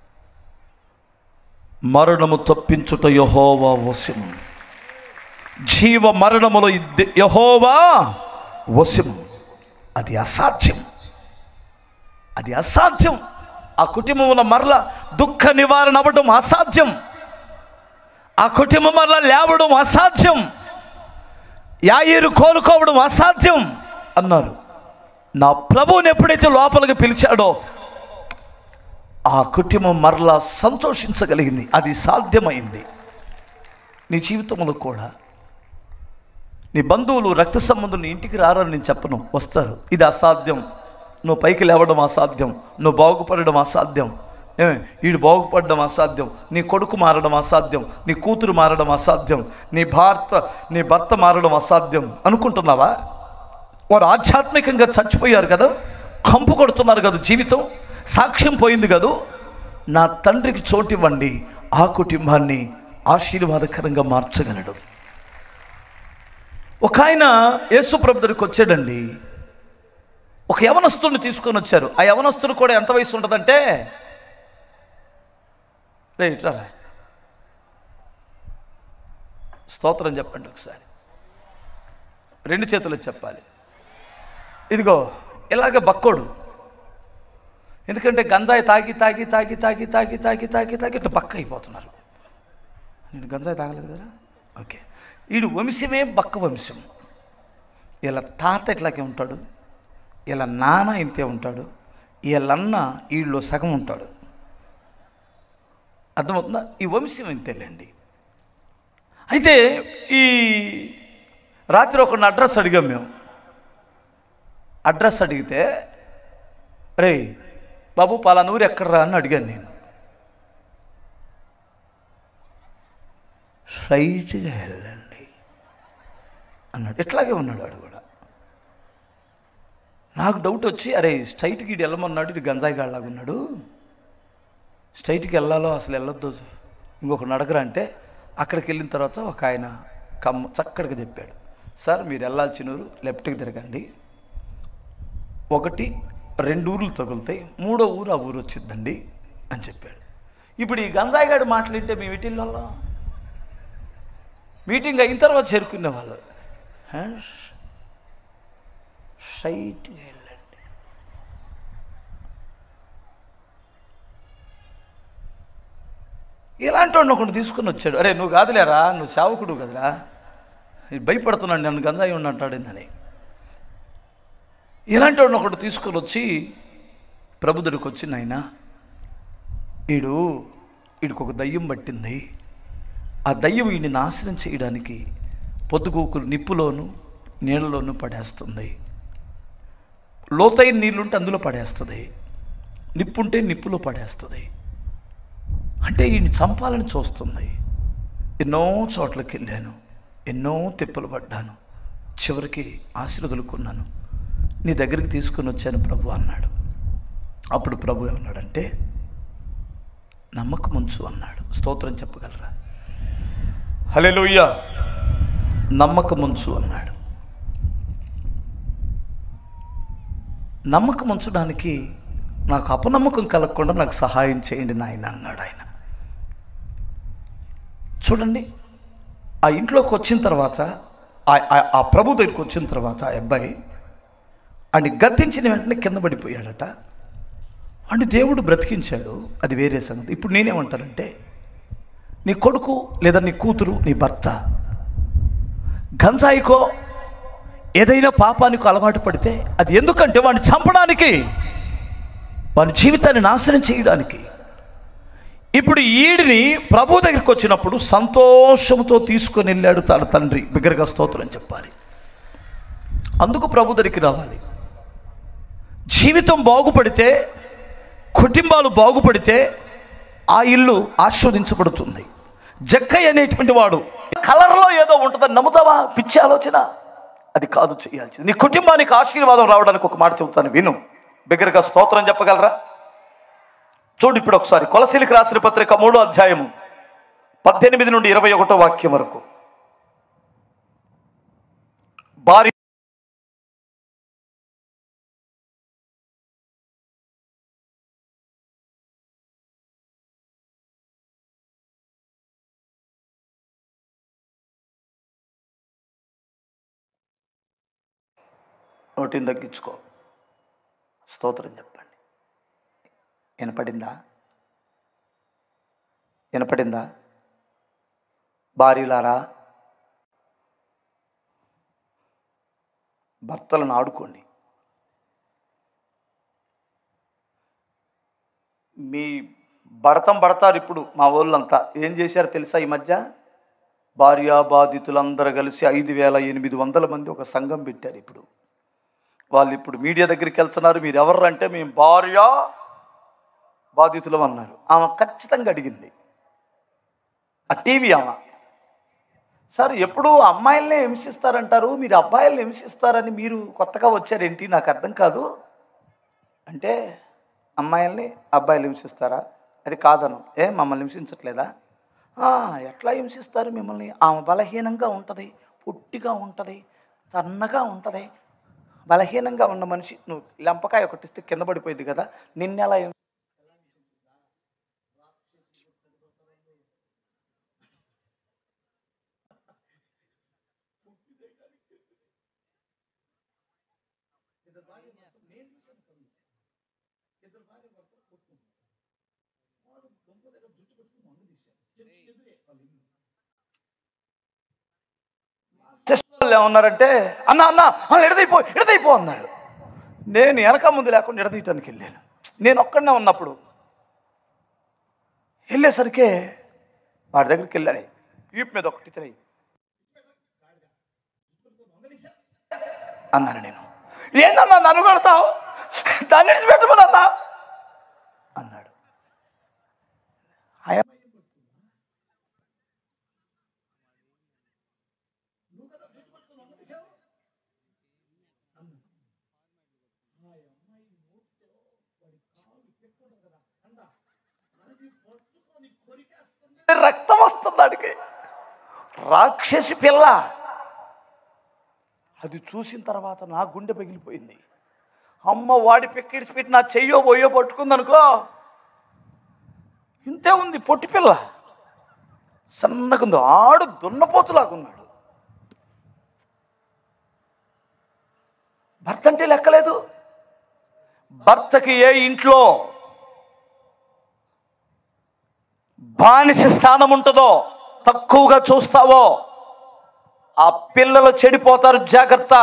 మరణము తప్పించుట యహోవా వశము జీవ మరణములో ఇద్ద- యహోవా వశము అది అసాధ్యం అది అసాధ్యం ఆ కుటుంబంలో మరల దుఃఖ నివారణ అవ్వడం అసాధ్యం ఆ కుటుంబం వల్ల లేవడం అసాధ్యం యాయిరు కోలుకోవడం అసాధ్యం అన్నారు నా ప్రభువుని ఎప్పుడైతే లోపలికి పిలిచాడో ఆ కుటుంబం మరలా సంతోషించగలిగింది అది సాధ్యమైంది నీ జీవితంలో కూడా నీ బంధువులు రక్త సంబంధులు నీ ఇంటికి రారని నేను చెప్పను వస్తారు ఇది అసాధ్యం నువ్వు పైకి లేవడం అసాధ్యం నువ్వు బాగుపడడం అసాధ్యం ఏమే వీడు బాగుపడడం అసాధ్యం నీ కొడుకు మారడం అసాధ్యం నీ కూతురు మారడం అసాధ్యం నీ భర్త నీ భర్త మారడం అసాధ్యం అనుకుంటున్నావా వారు ఆధ్యాత్మికంగా చచ్చిపోయారు కదా కంపు కొడుతున్నారు కదా జీవితం సాక్ష్యం పోయింది కదూ నా తండ్రికి చోటివ్వండి ఆ కుటుంబాన్ని ఆశీర్వాదకరంగా మార్చగలడు ఒక ఆయన యేసు ప్రభు దగ్గరికి వచ్చాడండి ఒక యవనస్తుడిని తీసుకొని వచ్చారు ఆ యవనస్తుడు కూడా ఎంత వయసు ఉంటుందంటే రే ఇట్లా రా. స్తోత్రం చెప్పండి ఒకసారి రెండు చేతులు చెప్పాలి ఇదిగో ఇలాగ బక్కోడు ఎందుకంటే గంజాయి తాగి తాగి తాగి తాగి తాగి తాగి తాగి తాగి ఇట్లా బక్క అయిపోతున్నారు నేను గంజాయి తాగలేదు కదా ఓకే వీడు వంశమే బక్క వంశం ఇలా తాత ఇట్లాగే ఉంటాడు ఇలా నాన్న ఇంతే ఉంటాడు వీళ్ళన్న వీళ్ళు సగం ఉంటాడు అర్థమవుతుందా ఈ వంశం ఇంతేలేండి అయితే ఈ రాత్రి ఒక అడ్రస్ అడిగాం మేము అడ్రస్ అడిగితే రే బాబు పలానూరు ఎక్కడరా అని అడిగాను నేను స్ట్రైట్గా వెళ్ళండి అన్నాడు ఇట్లాగే ఉన్నాడు వాడు కూడా నాకు డౌట్ వచ్చి అరే స్ట్రైట్కి ఇటు వెళ్ళమన్నాడు ఇటు గంజాయి గాళ్ళలాగా ఉన్నాడు స్ట్రైట్కి వెళ్ళాలో అసలు వెళ్ళొద్దు ఇంకొక నడకరా అంటే అక్కడికి వెళ్ళిన తర్వాత ఒక ఆయన కమ్మ చక్కడిగా చెప్పాడు సార్ మీరు వెళ్ళాల్సిన ఊరు లెఫ్ట్కి తిరగండి ఒకటి రెండు ఊర్లు తగులుతాయి మూడో ఊరు ఆ ఊరు వచ్చిందండి అని చెప్పాడు ఇప్పుడు ఈ గంజాయిగాడు మాట్లాడితే మేము ఇటీల్లో మీటింగ్ అయిన తర్వాత చేరుకునే వాళ్ళు స్ట్రైట్గా వెళ్ళండి ఇలాంటి వాడిని ఒకటి తీసుకుని వచ్చాడు అరే నువ్వు కాదులేరా నువ్వు సేవకుడు కదరా ఇది భయపడుతున్నాడు నన్ను గంజాయి ఉండి అంటాడేందని ఇలాంటి వాడిని ఒకటి తీసుకొని వచ్చి ప్రభుదుడికి వచ్చి నాయన వీడు వీడికి ఒక దయ్యం పట్టింది ఆ దయ్యం వీడిని నాశనం చేయడానికి పొద్దుగూకులు నిప్పులోను నీళ్ళలోనూ పడేస్తుంది లోతైన నీళ్ళుంటే అందులో పడేస్తుంది నిప్పుంటే నిప్పులో పడేస్తుంది అంటే ఈయన్ని చంపాలని చూస్తుంది ఎన్నో చోట్లకి వెళ్ళాను ఎన్నో తిప్పలు పడ్డాను చివరికి ఆశీర్వదులుకున్నాను నీ దగ్గరికి తీసుకుని వచ్చాను ప్రభు అన్నాడు అప్పుడు ప్రభు ఏమన్నాడంటే నమ్మకం ఉంచు అన్నాడు స్తోత్రం చెప్పగలరా హలెలుయ్య నమ్మకం ఉంచు అన్నాడు నమ్మకం ఉంచడానికి నాకు అపనమ్మకం కలగకుండా నాకు సహాయం చేయండి నాయన అన్నాడు ఆయన చూడండి ఆ ఇంట్లోకి వచ్చిన తర్వాత ఆ- ఆ- ఆ ప్రభు దగ్గరికి వచ్చిన తర్వాత ఆ అబ్బాయి అని గద్దించిన వెంటనే కింద పడిపోయాడట అని దేవుడు బ్రతికించాడు అది వేరే సంగతి ఇప్పుడు నేనేమంటానంటే నీ కొడుకు లేదా నీ కూతురు నీ భర్త గంజాయికో ఏదైనా పాపానికి అలవాటు పడితే అది ఎందుకంటే వాడిని చంపడానికి వాని జీవితాన్ని నాశనం చేయడానికి ఇప్పుడు ఈడిని ప్రభు దగ్గరికి వచ్చినప్పుడు సంతోషంతో తీసుకొని వెళ్ళాడు తన తండ్రి బిగ్గరగా స్తోత్రం చెప్పాలి అందుకు ప్రభు దగ్గరికి రావాలి జీవితం బాగుపడితే కుటుంబాలు బాగుపడితే ఆ ఇల్లు ఆస్వాదించబడుతుంది జక్కయ్య అనేటువంటి వాడు కలర్లో ఏదో ఉంటుందని నమ్ముతావా పిచ్చి ఆలోచన అది కాదు చేయాల్సింది నీ కుటుంబానికి ఆశీర్వాదం రావడానికి ఒక మాట చెబుతాను విను బిగ్గరగా స్తోత్రం చెప్పగలరా చూడు ఇప్పుడు ఒకసారి కొలసీలికి రాసిన పత్రిక మూడో అధ్యాయము పద్దెనిమిది నుండి ఇరవై ఒకటో వాక్యం వరకు భార్య నోటిని తగ్గించుకో స్తోత్రం చెప్పండి వినపడిందా వినపడిందా భార్యలారా భర్తలను ఆడుకోండి మీ భరతం పడతారు ఇప్పుడు మా వాళ్ళంతా ఏం చేశారు తెలుసా ఈ మధ్య భార్యా బాధితులందరూ కలిసి ఐదు వేల ఎనిమిది వందల మంది ఒక సంఘం పెట్టారు ఇప్పుడు వాళ్ళు ఇప్పుడు మీడియా దగ్గరికి వెళ్తున్నారు మీరు ఎవరు అంటే మేము భార్య బాధితులం అన్నారు ఆమె ఖచ్చితంగా అడిగింది ఆ టీవీ ఆమె సార్ ఎప్పుడు అమ్మాయిల్నే హింసిస్తారంటారు మీరు అబ్బాయిల్ని హింసిస్తారని మీరు కొత్తగా వచ్చారేంటి నాకు అర్థం కాదు అంటే అమ్మాయిల్ని అబ్బాయిలు హింసిస్తారా అది కాదను ఏ మమ్మల్ని హింసించట్లేదా "ఆ, ఎట్లా హింసిస్తారు మిమ్మల్ని ఆమె బలహీనంగా ఉంటుంది పొట్టిగా ఉంటుంది సన్నగా ఉంటుంది బలహీనంగా ఉన్న మనిషి నువ్వు లెంపకాయ ఒకటిస్తే కింద పడిపోయింది కదా నిన్నెలా హింస- సిస్టర్ వాళ్ళు ఏమన్నారంటే అన్న అన్న అన్న ఎడదైపో ఎడదైపో అన్నారు నేను వెనక ముందు లేకుండా ఎడదీయటానికి వెళ్ళాను నేను ఒక్కడనే ఉన్నప్పుడు వెళ్ళేసరికి వాడి దగ్గరికి వెళ్ళాను వీపు మీద ఒకటి తిరిగి అన్నాను నేను ఏందన్నా నన్ను కొడతావు దాన్ని విడిచిపెట్టమన్నా అన్నాడు ఆయన రక్తం వస్తుంది అడిగి రాక్షసి పిల్ల అది చూసిన తర్వాత నా గుండె పగిలిపోయింది అమ్మ వాడి పెక్కిడిసి పెట్టి నా చెయ్యో పోయో పట్టుకుందనుకో ఇంతే ఉంది పొట్టి పిల్ల సన్నగుంది ఆడు దున్నపోతులాగున్నాడు భర్త అంటే లెక్కలేదు భర్తకి ఏ ఇంట్లో బానిస స్థానం ఉంటుందో తక్కువగా చూస్తావో ఆ పిల్లలు చెడిపోతారు జాగ్రత్త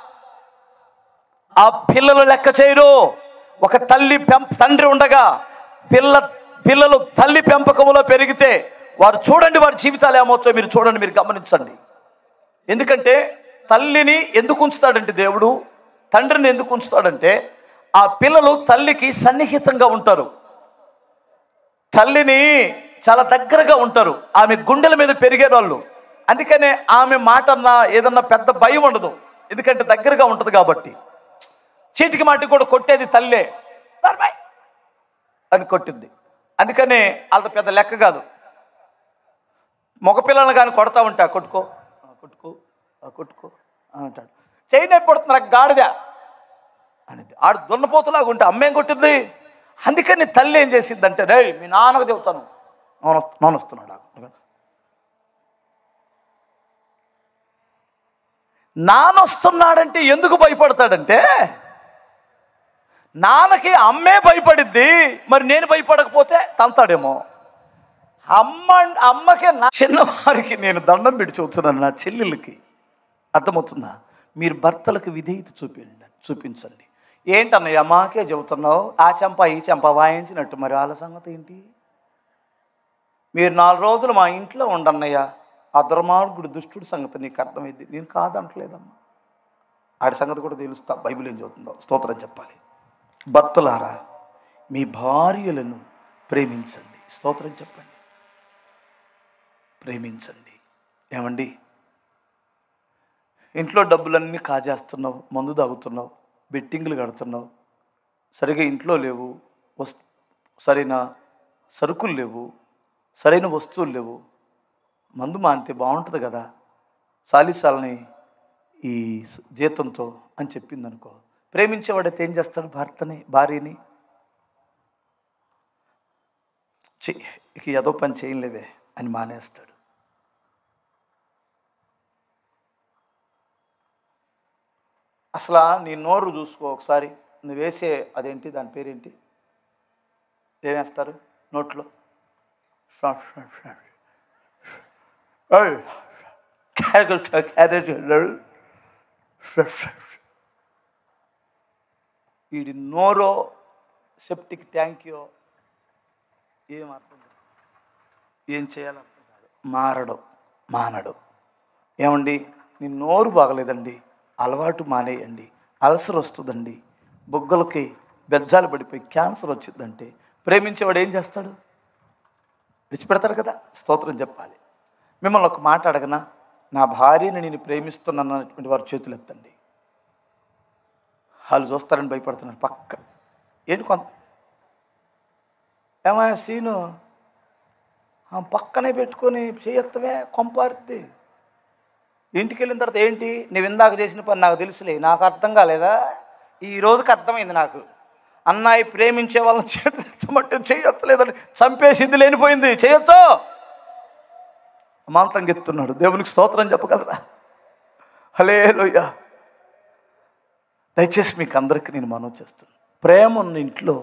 ఆ పిల్లలు లెక్క చేయరు ఒక తల్లి పెంప తండ్రి ఉండగా పిల్ల పిల్లలు తల్లి పెంపకంలో పెరిగితే వారు చూడండి వారి జీవితాలు ఏమవుతాయో మీరు చూడండి మీరు గమనించండి ఎందుకంటే తల్లిని ఎందుకు ఉంచుతాడంటే దేవుడు తండ్రిని ఎందుకు ఉంచుతాడంటే ఆ పిల్లలు తల్లికి సన్నిహితంగా ఉంటారు తల్లిని చాలా దగ్గరగా ఉంటారు ఆమె గుండెల మీద పెరిగే వాళ్ళు అందుకనే ఆమె మాట అన్నా ఏదన్నా పెద్ద భయం ఉండదు ఎందుకంటే దగ్గరగా ఉంటుంది కాబట్టి చీటికి మాటికి కూడా కొట్టేది తల్లే "నర్మయ్" అని కొట్టింది అందుకనే వాళ్ళ పెద్ద లెక్క కాదు మగపిల్లలను కానీ కొడతా ఉంటా కొట్టుకో "ఆ, కొట్టుకో "ఆ, కొట్టుకో అని అంటాడు చేయి నొప్పి పడుతుంది నాకు గాడిద అనేది ఆడు దున్నపోతులాగా ఉంటే అమ్మేం కొట్టింది అందుకని తల్లి ఏం చేసిందంటే రే మీ నాన్నకు చెబుతాను నాన్న నాన్న వస్తున్నాడు ఆగు." నానొస్తున్నాడంటే ఎందుకు భయపడతాడంటే నాన్నకి అమ్మే భయపడిద్ది మరి నేను భయపడకపోతే తంతాడేమో అమ్మ అమ్మకి నా చిన్నవారికి నేను దండం పెట్టి చూపుతున్నాను నా చెల్లెళ్ళకి అర్థమవుతుందా మీరు భర్తలకు విధేయత చూపించండి చూపించండి ఏంటన్నయ్య మాకే చెబుతున్నావు ఆ చెంప ఈ చెంప వాయించినట్టు మరి వాళ్ళ సంగతి ఏంటి మీరు నాలుగు రోజులు మా ఇంట్లో ఉండన్నయ్య ఆ దుర్మార్గుడు దుష్టుడి సంగతి నీకు అర్థమైంది నేను కాదంటలేదమ్మా ఆడి సంగతి కూడా తెలుస్తా బైబిల్ ఏం చెబుతుందో స్తోత్రం చెప్పాలి భర్తలారా మీ భార్యలను ప్రేమించండి స్తోత్రం చెప్పండి ప్రేమించండి ఏమండి ఇంట్లో డబ్బులన్నీ కాజేస్తున్నావు మందు తాగుతున్నావు బెట్టింగ్లు కడుతున్నావు సరిగా ఇంట్లో లేవు వస్ సరైన సరుకులు లేవు సరైన వస్తువులు లేవు మందు మానితే బాగుంటుంది కదా సాలిసాలని ఈ స- జీతంతో అని చెప్పింది అనుకో ప్రేమించేవాడైతే ఏం చేస్తాడు భర్తని భార్యని చి ఇక ఏదో పని చేయలేవే అని మానేస్తాడు అసలు నీ నోరు చూసుకో ఒకసారి నువ్వు వేసే అదేంటి దాని పేరేంటి ఏం వేస్తారు నోట్లో షా- షా- షా. ఏయ్, క్యారెట్ క్యారెట్ షా- షా. వీడి నోరో సెప్టిక్ ట్యాంక్యో ఏం అర్థం కాదు. ఏం చేయాలర్థం కాదు మారడం మానడం ఏమండి నీ నోరు బాగలేదండి అలవాటు మానేయండి అల్సర్ వస్తుందండి బొగ్గలకి బెజ్జాలు పడిపోయి క్యాన్సర్ వచ్చిందంటే ప్రేమించేవాడు ఏం చేస్తాడు విడిచిపెడతారు కదా స్తోత్రం చెప్పాలి మిమ్మల్ని ఒక మాట అడగనా నా భార్యని నేను ప్రేమిస్తున్నాను అన్నటువంటి వారు చేతులు ఎత్తండి వాళ్ళు చూస్తారని భయపడుతున్నారు పక్క ఏంటి కొంత ఏమయ్య సీను ఆ పక్కనే పెట్టుకొని చేయత్తమే కొంపారుద్ది ఇంటికి వెళ్ళిన తర్వాత ఏంటి నువ్వు ఇందాక చేసిన పని నాకు తెలుసులే నాకు అర్థం కాలేదా ఈ రోజుకి అర్థమైంది నాకు అన్నయ్య ప్రేమించే వాళ్ళని చేతులెత్తమంటే చేయొత్తలేదని చంపేసింది లేనిపోయింది చేయొచ్చు అమాంతం ఎత్తున్నాడు దేవునికి స్తోత్రం చెప్పగలరా హలే దయచేసి మీకు అందరికీ నేను మనవి చేస్తున్నాను ప్రేమ ఉన్న ఇంట్లో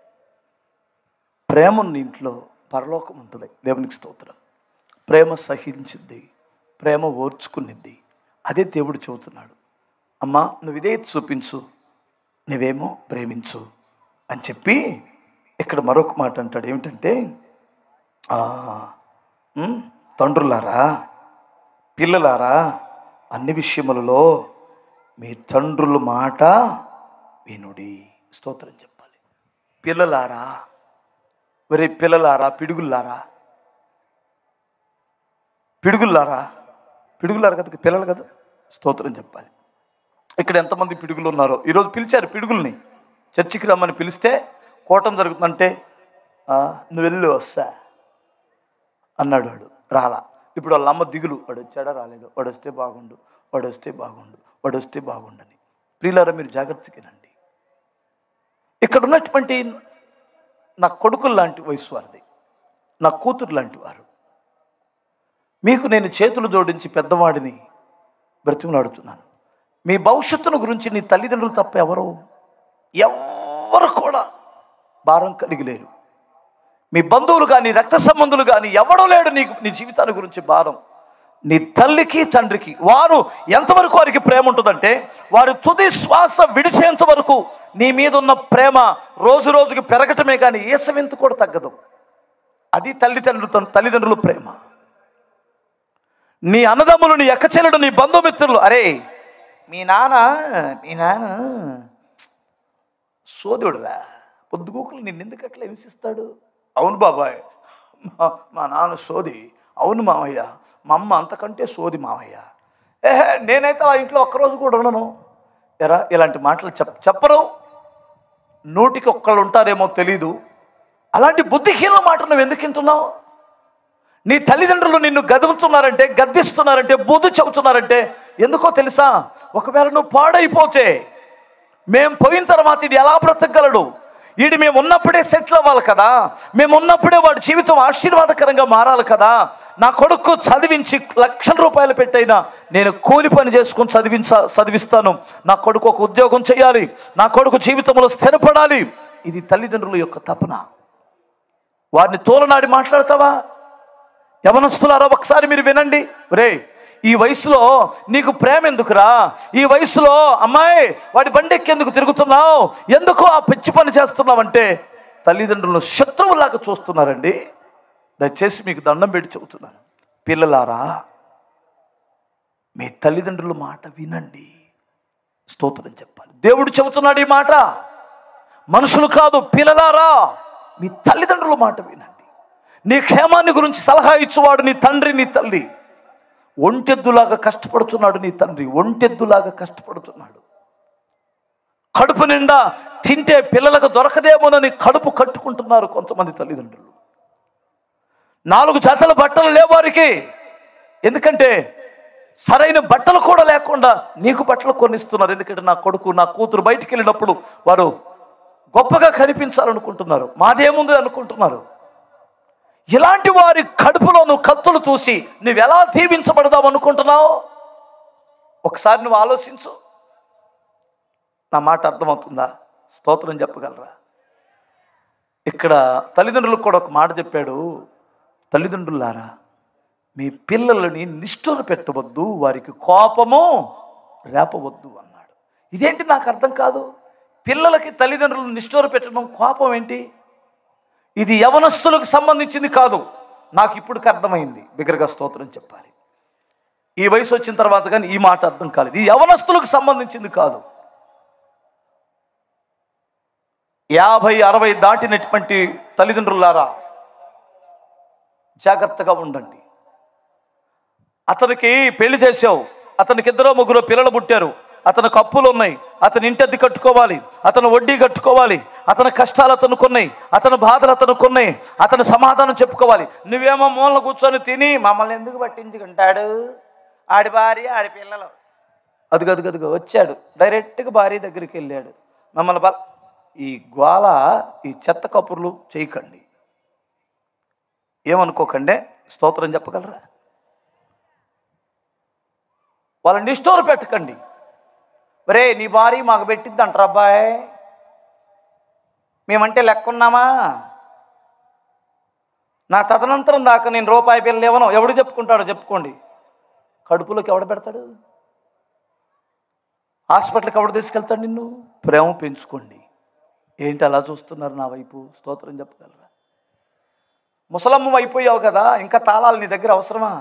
ప్రేమ ఉన్న ఇంట్లో పరలోకం ఉంటుంది దేవునికి స్తోత్రం ప్రేమ సహించింది ప్రేమ ఓర్చుకునిద్ది అదే దేవుడు చెబుతున్నాడు అమ్మా నువ్వు ఇదే చూపించు నువ్వేమో ప్రేమించు అని చెప్పి ఇక్కడ మరొక మాట అంటాడు ఏమిటంటే ఆ, ఉమ్, తండ్రులారా పిల్లలారా అన్ని విషయములలో మీ తండ్రుల మాట వినుడి స్తోత్రం చెప్పాలి పిల్లలారా మరి పిల్లలారా పిడుగుల్లారా పిడుగుల్లారా పిడుగులారా కదా పిల్లలు కదా స్తోత్రం చెప్పాలి ఇక్కడ ఎంతమంది పిడుగులు ఉన్నారో ఈరోజు పిలిచారు పిడుగుల్ని చర్చికి రమ్మని పిలిస్తే కోటం జరుగుతుందంటే "ఆ, నువ్వు వెళ్ళి వస్తా అన్నాడు వాడు రాలా ఇప్పుడు వాళ్ళ అమ్మ దిగులు వాడు వచ్చాడా రాలేదు వాడు వస్తే బాగుండు వాడు వస్తే బాగుండు వాడు వస్తే బాగుండని ప్రియులారా మీరు జాగ్రత్తగానండి ఇక్కడ ఉన్నటువంటి నా కొడుకులు లాంటి వయసు వారిది నా కూతురు లాంటి వారు మీకు నేను చేతులు జోడించి పెద్దవాడిని బ్రతిమలాడుతున్నాను మీ భవిష్యత్తును గురించి నీ తల్లిదండ్రులు తప్ప ఎవరు ఎవరు కూడా భారం కలిగి లేరు మీ బంధువులు కానీ రక్త సంబంధులు కానీ ఎవడో లేడు నీకు నీ జీవితాన్ని గురించి భారం నీ తల్లికి తండ్రికి వారు ఎంతవరకు వారికి ప్రేమ ఉంటుందంటే వారు తుది శ్వాస విడిచేంత వరకు నీ మీద ఉన్న ప్రేమ రోజు రోజుకి పెరగటమే కానీ ఏసవింత కూడా తగ్గదు అది తల్లిదండ్రులతో తల్లిదండ్రుల ప్రేమ నీ అన్నదమ్ములు నీ ఎక్కచెల్లెడు నీ బంధుమిత్రులు అరే మీ నాన్న మీ నాన్న సోదుడురా పొద్దుగూకులు నిన్ను ఎందుకు అట్లా హింసిస్తాడు అవును బాబాయ్ మా మా నాన్న సోది అవును మామయ్య మా అమ్మ అంతకంటే సోది మామయ్య ఏహే నేనైతే ఆ ఇంట్లో ఒక్కరోజు కూడా ఉండను ఎరా ఇలాంటి మాటలు చెప్ చెప్పరు నూటికి ఒక్కళ్ళు ఉంటారేమో తెలీదు అలాంటి బుద్ధిహీన మాట నువ్వు ఎందుకు వింటున్నావు నీ తల్లిదండ్రులు నిన్ను గదుగుతున్నారంటే గద్దిస్తున్నారంటే బుద్ధి చెబుతున్నారంటే ఎందుకో తెలుసా ఒకవేళ నువ్వు పాడైపోతే మేం పోయిన తర్వాత ఇది ఎలా బ్రతకగలడు వీడు మేము ఉన్నప్పుడే సెటిల్ అవ్వాలి కదా మేము ఉన్నప్పుడే వాడి జీవితం ఆశీర్వాదకరంగా మారాలి కదా నా కొడుకు చదివించి లక్షల రూపాయలు పెట్టైనా నేను కూలి పని చేసుకుని చదివించ చదివిస్తాను నా కొడుకు ఒక ఉద్యోగం చేయాలి నా కొడుకు జీవితంలో స్థిరపడాలి ఇది తల్లిదండ్రుల యొక్క తపన వారిని తోలనాడి మాట్లాడతావా యవనస్తులారా ఒకసారి మీరు వినండి రే ఈ వయసులో నీకు ప్రేమ ఎందుకురా ఈ వయసులో అమ్మాయి వాడి బండి ఎక్కేందుకు తిరుగుతున్నావు ఎందుకు ఆ పిచ్చి పని చేస్తున్నావంటే తల్లిదండ్రులను శత్రువులాగా చూస్తున్నారండి దయచేసి మీకు దండం పెట్టి చెబుతున్నాను పిల్లలారా మీ తల్లిదండ్రుల మాట వినండి స్తోత్రం చెప్పాలి దేవుడు చెబుతున్నాడు ఈ మాట మనుషులు కాదు పిల్లలారా మీ తల్లిదండ్రుల మాట వినండి నీ క్షేమాన్ని గురించి సలహా ఇచ్చేవాడు నీ తండ్రి నీ తల్లి ఒంటెద్దులాగా కష్టపడుతున్నాడు నీ తండ్రి ఒంటెద్దులాగా కష్టపడుతున్నాడు కడుపు నిండా తింటే పిల్లలకు దొరకదేమోనని కడుపు కట్టుకుంటున్నారు కొంతమంది తల్లిదండ్రులు నాలుగు జతల బట్టలు లేవారికి ఎందుకంటే సరైన బట్టలు కూడా లేకుండా నీకు బట్టలు కొనిస్తున్నారు ఎందుకంటే నా కొడుకు నా కూతురు బయటికి వెళ్ళినప్పుడు వారు గొప్పగా కనిపించాలనుకుంటున్నారు మాదేముంది అనుకుంటున్నారు ఇలాంటి వారి కడుపులో నువ్వు కత్తులు చూసి నువ్వు ఎలా దీవించబడదాం అనుకుంటున్నావు ఒకసారి నువ్వు ఆలోచించు నా మాట అర్థమవుతుందా స్తోత్రం చెప్పగలరా ఇక్కడ తల్లిదండ్రులకు కూడా ఒక మాట చెప్పాడు తల్లిదండ్రులారా మీ పిల్లలని నిష్ఠుర పెట్టవద్దు వారికి కోపము రేపవద్దు అన్నాడు ఇదేంటి నాకు అర్థం కాదు పిల్లలకి తల్లిదండ్రులు నిష్ఠూర పెట్టడం కోపం ఏంటి ఇది యవనస్తులకు సంబంధించింది కాదు నాకు ఇప్పటికి అర్థమైంది బిగ్గరగా స్తోత్రం చెప్పాలి ఈ వయసు వచ్చిన తర్వాత కానీ ఈ మాట అర్థం కాలేదు ఇది యవనస్తులకు సంబంధించింది కాదు యాభై అరవై దాటినటువంటి తల్లిదండ్రులారా జాగ్రత్తగా ఉండండి అతనికి పెళ్లి చేసావు అతనికి ఇద్దరు ముగ్గురు పిల్లలు పుట్టారు అతనికి అప్పులు ఉన్నాయి అతని ఇంటద్ది కట్టుకోవాలి అతను వడ్డీ కట్టుకోవాలి అతని కష్టాలు అతనుకున్నాయి అతని బాధలు అతనుకున్నాయి అతని సమాధానం చెప్పుకోవాలి నువ్వేమో మూలన కూర్చొని తిని మమ్మల్ని ఎందుకు పట్టించుకుంటాడు ఆడి భార్య ఆడి పిల్లలు అదిగో అదిగో అదిగో వచ్చాడు డైరెక్ట్గా భార్య దగ్గరికి వెళ్ళాడు మమ్మల్ని బల ఈ గోల ఈ చెత్త కపుర్లు చేయకండి ఏమనుకోకండి స్తోత్రం చెప్పగలరా వాళ్ళని నిష్ఠూరు పెట్టకండి ఒరే నీ భార్య మాకు పెట్టిద్ది అంటారు అబ్బాయి మేమంటే లెక్కున్నామా నా తదనంతరం దాకా నేను రూపాయి పిల్లలు ఇవ్వను ఎవడు చెప్పుకుంటాడో చెప్పుకోండి కడుపులోకి ఎవడు పెడతాడు హాస్పిటల్కి ఎవడు తీసుకెళ్తాడు నిన్ను ప్రేమ పెంచుకోండి ఏంటి అలా చూస్తున్నారు నా వైపు స్తోత్రం చెప్పగలరా ముసలమ్మ అయిపోయావు కదా ఇంకా తాళాలు నీ దగ్గర అవసరమా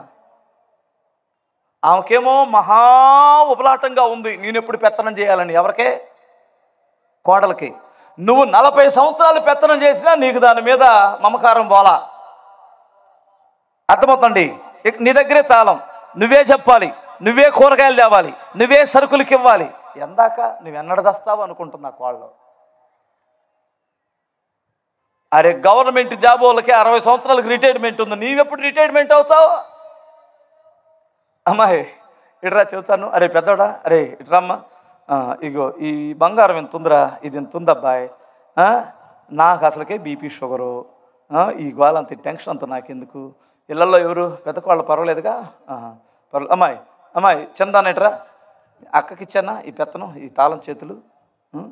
ఆమెకేమో మహా ఉపలాటంగా ఉంది నేను ఎప్పుడు పెత్తనం చేయాలని ఎవరికే కోడలకి నువ్వు నలభై సంవత్సరాలు పెత్తనం చేసినా నీకు దాని మీద మమకారం పోలా అర్థమవుతుంది ఇక నీ దగ్గరే తాళం నువ్వే చెప్పాలి నువ్వే కూరగాయలు తేవాలి నువ్వే సరుకులకి ఇవ్వాలి ఎందాక నువ్వు ఎన్నడ దస్తావు అనుకుంటున్నా కోళ్ళు అరే గవర్నమెంట్ జాబ్ వాళ్ళకి అరవై సంవత్సరాలకు రిటైర్మెంట్ ఉంది నీవెప్పుడు రిటైర్మెంట్ అవుతావు అమ్మాయి ఇట్రా చెబుతాను అరే పెద్దోడా అరే ఇట్రమ్మా ఆ, ఇగో ఈ బంగారం ఎంత ఉందిరా ఇది ఎంత ఉంది అబ్బాయి ఆ, నాకు అసలుకే బీపీ షుగరు ఆ, ఈ గోల అంత ఈ టెన్షన్ అంత నాకెందుకు ఇళ్ళల్లో ఎవరు పెద్ద కోళ్ళు పర్వాలేదుగా ఆ, పర్వాలేదు అమ్మాయి అమ్మాయి చందానేట్రా అక్కకి ఇచ్చానా ఈ పెత్తనం ఈ తాళం చేతులు ఉం?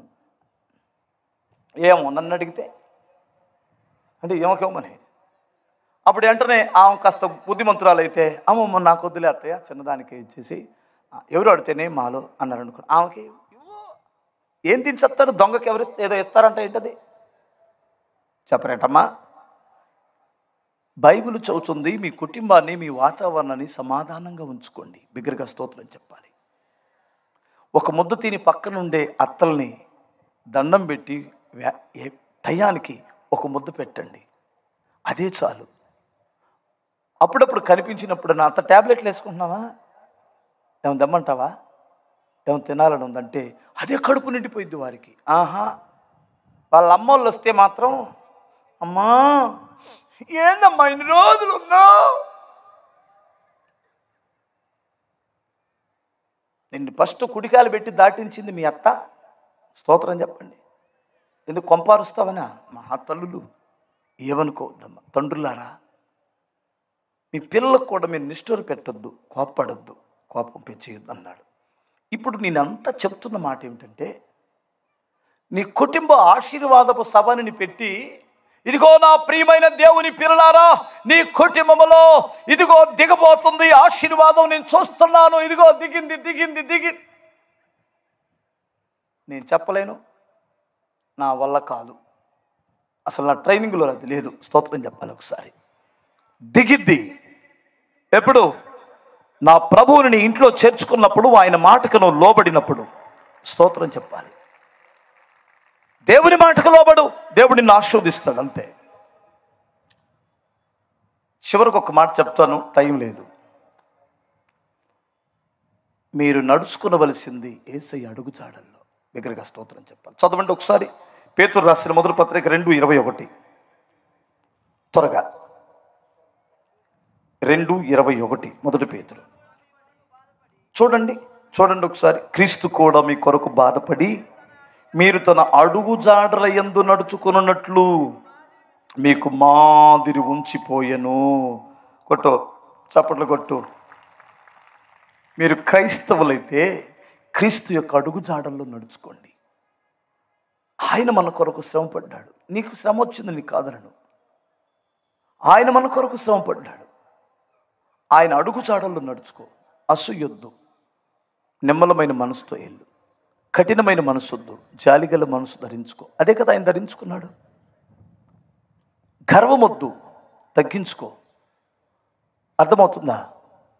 ఏమో నన్ను అడిగితే అంటే ఏమకేమని అప్పుడు వెంటనే ఆమె కాస్త బుద్ధిమంతురాలు అయితే అమ్మమ్మ నాకు వద్దులే అత్తయ్య చిన్నదానికి ఇచ్చేసి "ఆ, ఎవరు అడితేనే మాలో అన్నారు అనుకో ఆమెకి "ఇవ్వు." ఏం తినిచేస్తారు దొంగకి ఎవరు ఇస్తే ఏదో ఇస్తారంట ఏంటది చెప్పరేంటమ్మా బైబిల్ చదువుతుంది మీ కుటుంబాన్ని మీ వాతావరణాన్ని సమాధానంగా ఉంచుకోండి బిగ్గరగా స్తోత్రం చెప్పాలి ఒక ముద్ద తిని పక్కనుండే అత్తల్ని దండం పెట్టి వ్యా- ఏ- టయానికి ఒక ముద్ద పెట్టండి అదే చాలు అప్పుడప్పుడు కనిపించినప్పుడు నా అంత ట్యాబ్లెట్లు వేసుకుంటున్నావా ఏమైనా దమ్మంటావా ఏమైనా తినాలని ఉందంటే అదే కడుపు నిండిపోయింది వారికి ఆహా వాళ్ళ అమ్మోళ్ళు వస్తే మాత్రం అమ్మా ఏందమ్మా ఇన్ని రోజులు ఉన్నావు నిన్ను ఫస్ట్ కుడికాలు పెట్టి దాటించింది మీ అత్త స్తోత్రం చెప్పండి ఎందుకు కొంపారుస్తావనా మహా తల్లులు ఏమనుకోవద్దమ్మా తండ్రులారా మీ పిల్లలకు కూడా మీరు నిష్ఠూరు పెట్టొద్దు కోప్పడొద్దు కోపం పెంచేయొద్దు అన్నాడు ఇప్పుడు నేనంతా చెప్తున్న మాట ఏమిటంటే నీ కుటుంబ ఆశీర్వాదపు సభని పెట్టి ఇదిగో నా ప్రియమైన దేవుని పిల్లలారా నీ కుటుంబంలో ఇదిగో దిగబోతుంది ఆశీర్వాదం నేను చూస్తున్నాను ఇదిగో దిగింది దిగింది దిగి నేను చెప్పలేను నా వల్ల కాదు అసలు నా ట్రైనింగ్లో అది లేదు స్తోత్రం చెప్పాలి ఒకసారి దిగిద్ది ఎప్పుడు నా ప్రభువుని నీ ఇంట్లో చేర్చుకున్నప్పుడు ఆయన మాటకు నువ్వు లోబడినప్పుడు స్తోత్రం చెప్పాలి దేవుని మాటకు లోబడు దేవుడు నిన్ను ఆశీర్వదిస్తాడు అంతే చివరికి ఒక మాట చెప్తాను టైం లేదు మీరు నడుచుకునవలసింది ఏసై అడుగు చాడల్లో దగ్గరగా స్తోత్రం చెప్పాలి చదవండి ఒకసారి పేతురు రాసిన మొదటి పత్రిక రెండు ఇరవై ఒకటి త్వరగా రెండు ఇరవై ఒకటి మొదటి పేతురు చూడండి చూడండి ఒకసారి క్రీస్తు కూడా మీ కొరకు బాధపడి మీరు తన అడుగు జాడల యందు నడుచుకున్నట్లు మీకు మాదిరి ఉంచిపోయెను కొట్టు చప్పట్లు కొట్టు మీరు క్రైస్తవులైతే క్రీస్తు యొక్క అడుగు జాడల్లో నడుచుకోండి ఆయన మన కొరకు శ్రమపడ్డాడు నీకు శ్రమ వచ్చింది నీకు కాదనను ఆయన మన కొరకు శ్రమపడ్డాడు ఆయన అడుగు జాడల్లో నడుచుకో అసూయొద్దు నిమ్మలమైన మనసుతో వెళ్ళు కఠినమైన మనసొద్దు జాలిగల మనసు ధరించుకో అదే కదా ఆయన ధరించుకున్నాడు గర్వమొద్దు తగ్గించుకో అర్థమవుతుందా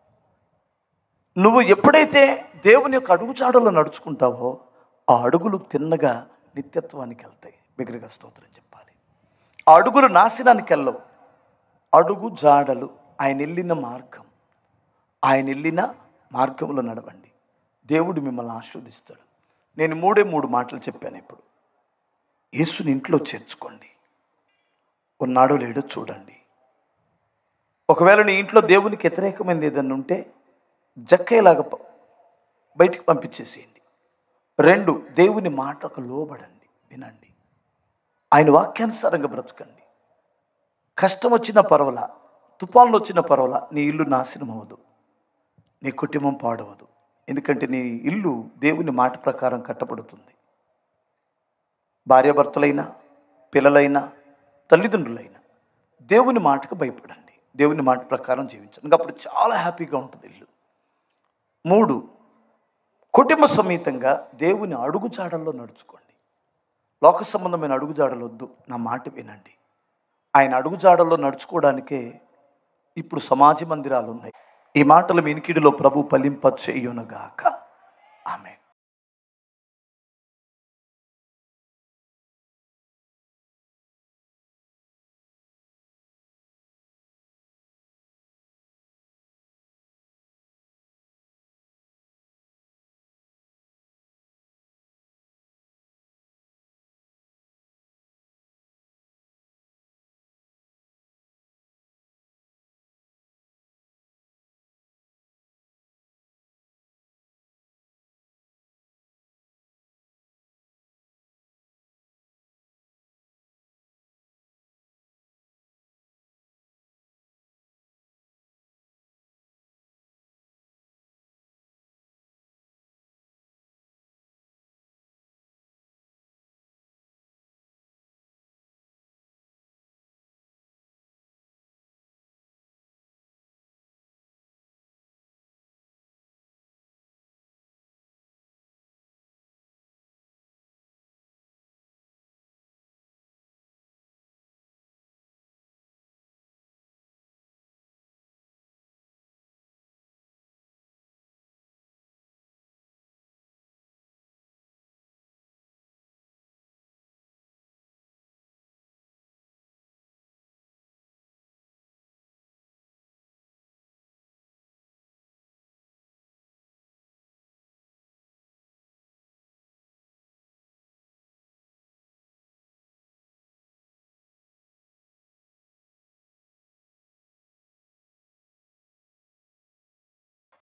నువ్వు ఎప్పుడైతే దేవుని యొక్క అడుగుచాడలో నడుచుకుంటావో ఆ అడుగులు తిన్నగా నిత్యత్వానికి వెళ్తాయి బిగ్గరగా స్తోత్రం చెప్పాలి ఆ అడుగులు నాశనానికి వెళ్ళవు అడుగు జాడలు ఆయన వెళ్ళిన మార్గం ఆయన వెళ్ళిన మార్గంలో నడవండి దేవుడు మిమ్మల్ని ఆస్వాదిస్తాడు నేను మూడే మూడు మాటలు చెప్పాను ఇప్పుడు యేసుని ఇంట్లో చేర్చుకోండి ఉన్నాడో లేడో చూడండి ఒకవేళ నీ ఇంట్లో దేవునికి వ్యతిరేకమైనది ఏదన్నా ఉంటే జక్కయ్యలాగా ప- బయటికి పంపించేసేయండి రెండు దేవుని మాటకు లోబడండి వినండి ఆయన వాక్యానుసారంగా బ్రతకండి కష్టం వచ్చిన పర్వాల తుఫాన్లు వచ్చిన పర్వాల నీ ఇల్లు నాశనం అవ్వదు నీ కుటుంబం పాడవదు ఎందుకంటే నీ ఇల్లు దేవుని మాట ప్రకారం కట్టబడుతుంది భార్యాభర్తలైనా పిల్లలైనా తల్లిదండ్రులైనా దేవుని మాటకు భయపడండి దేవుని మాట ప్రకారం జీవించండి ఇంకా అప్పుడు చాలా హ్యాపీగా ఉంటుంది ఇల్లు మూడు కుటుంబ సమేతంగా దేవుని అడుగుజాడల్లో నడుచుకోండి లోక సంబంధమైన అడుగుజాడలు వద్దు నా మాట వినండి ఆయన అడుగుజాడల్లో నడుచుకోవడానికే ఇప్పుడు సమాజ మందిరాలు ఉన్నాయి ఈ మాటలు వినికిడిలో ప్రభు ఫలింప చేయునగాక ఆమె